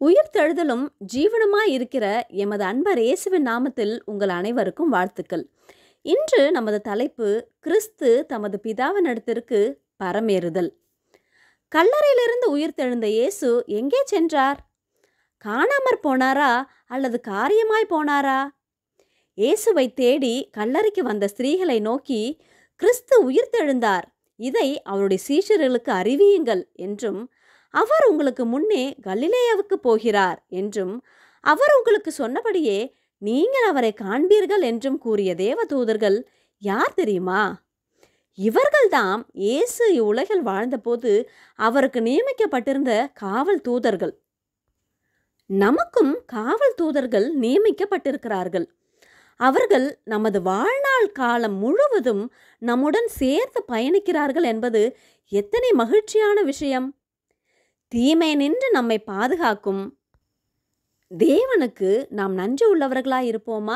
உயிர்த்தெழுதலும் ஜீவனுமாய் இருக்கிற எமது அன்பர் இயேசுவின் நாமத்தில் உங்கள் அனைவருக்கும் வாழ்த்துக்கள் இன்று நமது தலைப்பு கிறிஸ்து தமது பிதாவினிடத்திற்கு பரமேறுதல் கல்லறையிலிருந்து உயிர்த்தெழுந்த இயேசு எங்கே சென்றார் காணாமற் போனாரா அல்லது காரியமாய் போனாரா இயேசுவை தேடி கல்லறைக்கு வந்த ஸ்திரீகளை நோக்கி கிறிஸ்து உயிர்த்தெழுந்தார் இதை அவருடைய சீஷர்களுக்கு அறிவியுங்கள் என்றும் அவர் உங்களுக்கு முன்னே கலிலேயாவுக்கு போகிறார் என்றும் அவர் உங்களுக்கு சொன்னபடியே நீங்கள் அவரை காண்பீர்கள் என்றும் கூறிய தேவதூதர்கள் யார் தெரியுமா இவர்கள்தாம் இயேசு இவ்வுலகில் வாழ்ந்தபோது அவருக்கு நியமிக்கப்பட்டிருந்த காவல் தூதர்கள் நமக்கும் காவல் தூதர்கள் நியமிக்கப்பட்டிருக்கிறார்கள் அவர்கள் நமது வாழ்நாள் காலம் முழுவதும் நம்முடன் சேர்ந்து பயணிக்கிறார்கள் என்பது எத்தனை மகிழ்ச்சியான விஷயம் தீமை நின்று நம்மை பாதுகாக்கும் தேவனுக்கு நாம் நன்றி உள்ளவர்களாய் இருப்போமா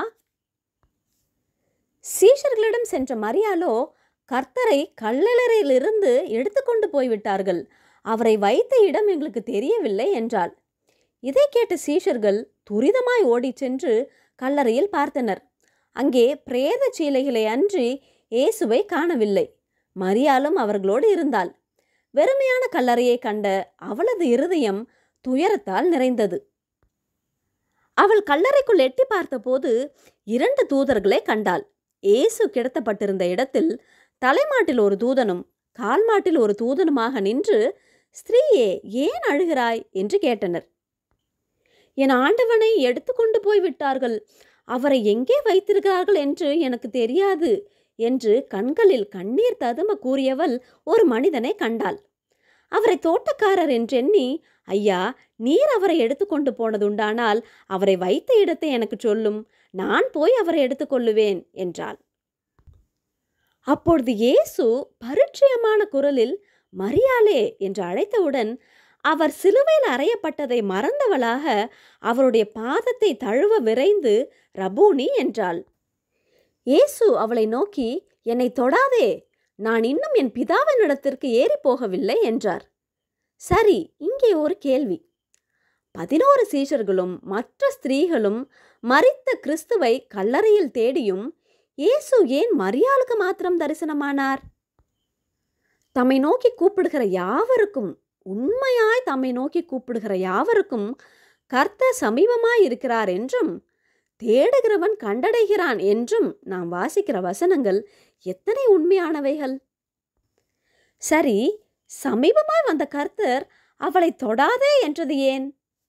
சீஷர்களிடம் சென்ற மரியாலோ கர்த்தரை கல்லறையிலிருந்து எடுத்துக்கொண்டு போய்விட்டார்கள் அவரை வைத்த இடம் எங்களுக்கு தெரியவில்லை என்றாள் இதை கேட்ட சீஷர்கள் துரிதமாய் ஓடிச் சென்று கல்லறையில் பார்த்தனர் அங்கே பிரேத சீலைகளை அன்றி இயேசுவை காணவில்லை மரியாலும் அவர்களோடு இருந்தாள் வெறுமையான கல்லறையை கண்ட அவளது இருதயம் துயரத்தால் நிறைந்தது அவள் கல்லறைக்குள் எட்டி பார்த்தபோது இரண்டு தூதர்களை கண்டாள் இயேசு கிடத்தப்பட்டிருந்த இடத்தில் தலைமாட்டில் ஒரு தூதனும் கால்மாட்டில் ஒரு தூதனுமாக நின்று ஸ்திரீயே ஏன் அழுகிறாய் என்று கேட்டனர் என் ஆண்டவனை எடுத்துக்கொண்டு போய் விட்டார்கள் அவரை எங்கே வைத்திருக்கிறார்கள் என்று எனக்கு தெரியாது என்று கண்களில் கண்ணீர் ததும கூறியவள் ஒரு மனிதனை கண்டாள் அவரை தோட்டக்காரர் என்றெண்ணி ஐயா நீர் அவரை எடுத்துக்கொண்டு போனதுண்டானால் அவரை வைத்த இடத்தை எனக்கு சொல்லும் நான் போய் அவரை எடுத்துக்கொள்ளுவேன் என்றாள் அப்பொழுது இயேசு பரிச்சயமான குரலில் மரியாளே என்று அழைத்தவுடன் அவர் சிலுவையில் அறையப்பட்டதை மறந்தவளாக அவருடைய பாதத்தை தழுவ விரைந்து ரபூனி என்றாள் இயேசு அவளை நோக்கி என்னை தொடாதே நான் இன்னும் என் பிதாவின் இடத்திற்கு ஏறி போகவில்லை என்றார் சரி இங்கே ஒரு கேள்வி பதினோரு சீஷர்களும் மற்ற ஸ்திரீகளும் மறித்த கிறிஸ்துவை கல்லறையில் தேடியும் இயேசு ஏன் மரியாளுக்கு மாத்திரம் தரிசனமானார் தம்மை நோக்கி கூப்பிடுகிற யாவருக்கும் உண்மையாய் தம்மை நோக்கி கூப்பிடுகிற யாவருக்கும் கர்த்தர் சமீபமாய் இருக்கிறார் என்றும் தேடுகிறவன் கண்டடைகிறான் என்றும் நாம் வாசிக்கிற வசனங்கள் எத்தனை உண்மையானவைகள் சரி சமீபமாய் வந்த கர்த்தர் அவளை தொடாதே என்றது ஏன்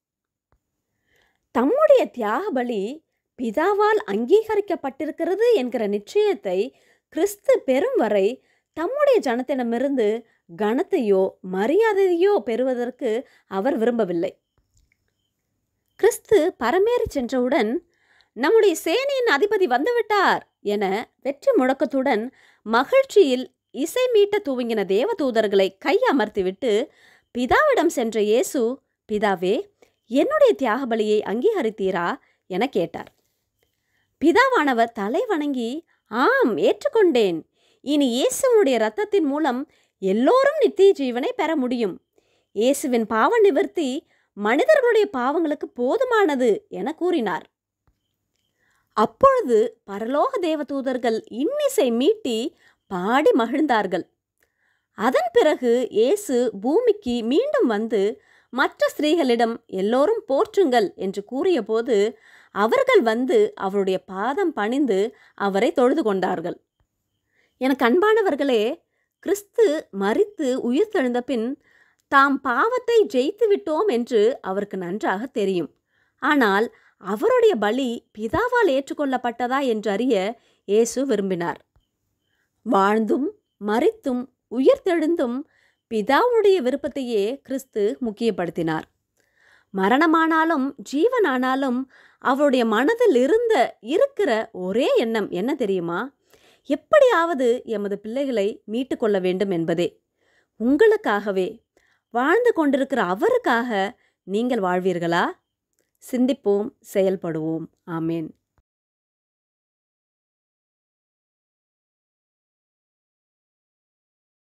தம்முடைய தியாக பலி பிதாவால் அங்கீகரிக்கப்பட்டிருக்கிறது என்கிற நிச்சயத்தை கிறிஸ்து பெறும் வரை தம்முடைய ஜனத்திடமிருந்து கனத்தையோ மரியாதையோ பெறுவதற்கு அவர் விரும்பவில்லை கிறிஸ்து பரமேறி சென்றவுடன் நம்முடைய சேனையின் அதிபதி வந்துவிட்டார் என வெற்றி முழக்கத்துடன் மகிழ்ச்சியில் இசை மீட்ட துவங்கின தேவதூதர்களை கை அமர்த்திவிட்டு பிதாவிடம் சென்ற இயேசு பிதாவே என்னுடைய தியாக பலியை அங்கீகரித்தீரா என கேட்டார் பிதாவானவர் தலை வணங்கி ஆம் ஏற்றுக்கொண்டேன் இனி இயேசுவனுடைய இரத்தத்தின் மூலம் எல்லோரும் நித்திய ஜீவனை பெற முடியும் இயேசுவின் பாவ நிவர்த்தி மனிதர்களுடைய பாவங்களுக்கு போதுமானது என கூறினார் அப்பொழுது பரலோக தேவதூதர்கள் இன்னிசை மீட்டி பாடி மகிழ்ந்தார்கள் அதன் பிறகு இயேசு பூமிக்கு மீண்டும் வந்து மற்ற ஸ்திரீகளிடம் எல்லோரும் போற்றுங்கள் என்று கூறியபோது அவர்கள் வந்து அவருடைய பாதம் பணிந்து அவரை தொழுது கொண்டார்கள் எனக்கு அன்பானவர்களே கிறிஸ்து மறித்து உயிர்த்தெழுந்த பின் தாம் பாவத்தை ஜெயித்து விட்டோம் என்று அவருக்கு நன்றாக தெரியும் ஆனால் அவருடைய பலி பிதாவால் ஏற்றுக்கொள்ளப்பட்டதா என்று அறிய இயேசு விரும்பினார் வாழ்ந்தும் மறித்தும் உயிர்த்தெழுந்தும் பிதாவுடைய விருப்பத்தையே கிறிஸ்து முக்கியப்படுத்தினார் மரணமானாலும் ஜீவனானாலும் அவருடைய மனதில் இருந்த இருக்கிற ஒரே எண்ணம் என்ன தெரியுமா எப்படியாவது எமது பிள்ளைகளை மீட்டு கொள்ள வேண்டும் என்பதே உங்களுக்காகவே வாழ்ந்து கொண்டிருக்கிற அவருக்காக நீங்கள் வாழ்வீர்களா சிந்திப்போம் செயல்படுவோம் ஆமேன்